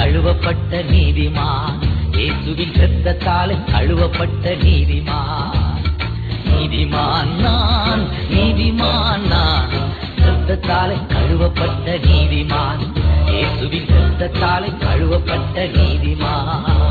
கழுவப்பட்ட நீதிமான் இயேசுவின் இரத்தத்தாலே கழுவப்பட்ட நீதிமான் நீதிமான் நான் நீதிமான் நான் இரத்தத்தாலே கழுவப்பட்ட நீதிமான் இயேசுவின் இரத்தத்தாலே கழுவப்பட்ட நீதிமான்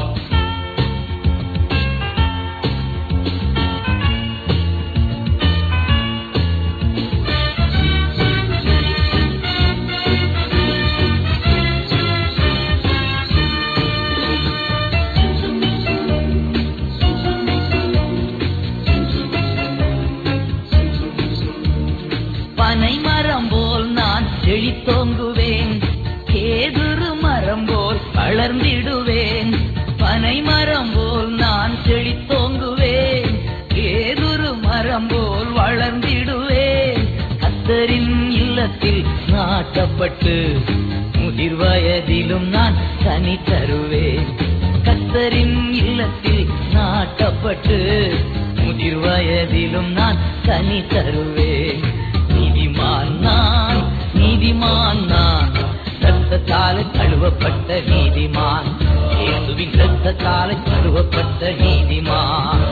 பனை மரம் போல் நான் செழித்தோங்குவேன் கேதுரு மரம் போல் வளர்ந்திடுவேன் பனை மரம் போல் நான் செழித்தோங்குவேன் கேதுரு மரம் போல் வளர்ந்திடுவேன் கத்தரின் இல்லத்தில் நாட்டப்பட்டு முதிர் வயதிலும் நான் கனி தருவேன் கத்தரின் இல்லத்தில் நாட்டப்பட்டு முதிர் வயதிலும் நான் கனி தருவேன் நீதிமான் நான் நீதிமான் நான் ரத்தத்தால கழுவப்பட்ட நீதிமான் இயேசுவின் ரத்தத்தால கழுவப்பட்ட நீதிமான்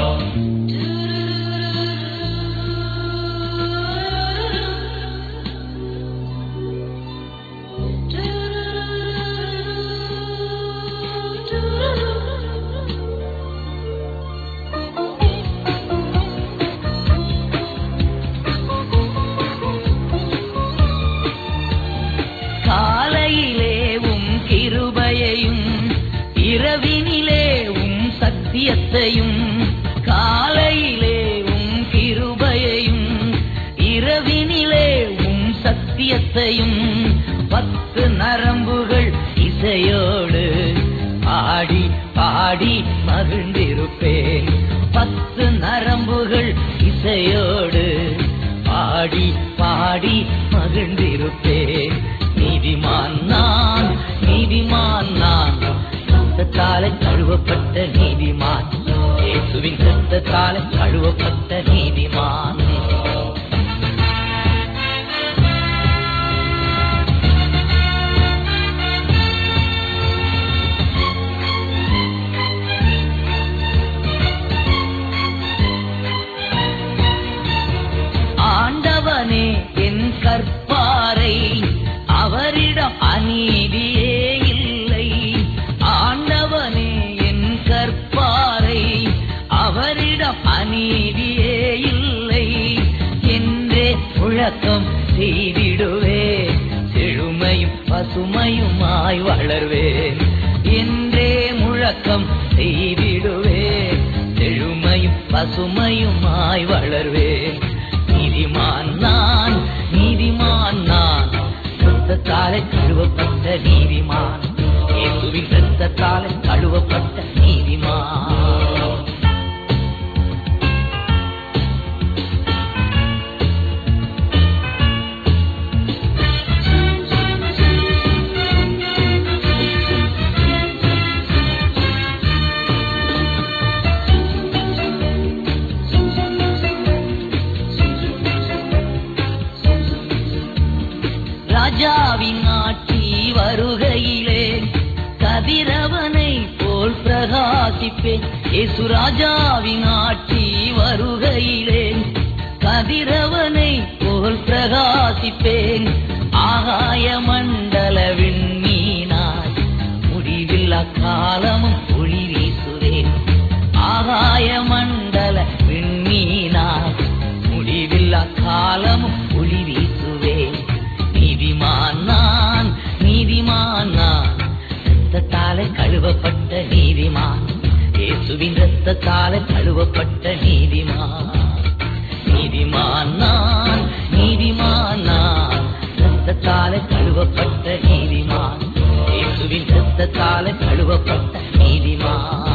காலையிலே உம் கிருபையையும் இரவினிலே உம் சத்தியத்தையும் காலையிலே உம் கிருபையையும் இரவினிலே உம் சத்தியத்தையும் பத்து நரம்புகள் இசையோடு பாடி பாடி மகிழ்ந்திருப்பேன் பத்து நரம்புகள் இசையோடு பாடி பாடி மகிழ்ந்திருப்பேன் நீதிமான் நான் நீதிமான் நான் ரத்தத்தாலே கழுவப்பட்ட நீதிமான் இயேசுவின் ரத்தத்தாலே கழுவப்பட்ட நீதிமான் ஆண்டவனே என் கற்பாரை அவரிடம் அநீதியே இல்லை ஆண்டவனே என் கற்பாரை அவரிடம் அநீதியே இல்லை என்றே முழக்கம் செய்திடுவே செழுமையும் பசுமையுமாய் வளர்வேன் என்றே முழக்கம் செய்திடுவே செழுமையும் பசுமையுமாய் வளர்வேன் நீதிமான் நான் நீதிமான் நான் ரத்தத்தாலே கழுவப்பட்ட நீதிமான் இயேசுவின் ரத்தத்தாலே கழுவப்பட்ட நீதிமான் ராஜாவின் ஆட்சி வருகையிலே கதிரவனை போல் பிரகாசிப்பேன் இயேசு ராஜாவின் ஆட்சி வருகையிலே கதிரவனை போல் பிரகாசிப்பேன் ஆகாய மண்டல விண்மீனாய் முடிவில்லா காலமும் ஒளி வீசுவேன் ஆகாய மண்டல விண்மீனாய் முடிவில்லா காலமும் ஒளி வீசுவேன் நீதிமான் நான் நீதிமான் நான் ரத்தத்தாலே கழுவப்பட்ட நீதிமான் இயேசுவின் ரத்தத்தாலே கழுவப்பட்ட நீதிமான் நீதிமான் நான் நீதிமான் நான் ரத்தத்தாலே கழுவப்பட்ட நீதிமான் இயேசுவின் ரத்தத்தாலே கழுவப்பட்ட நீதிமான்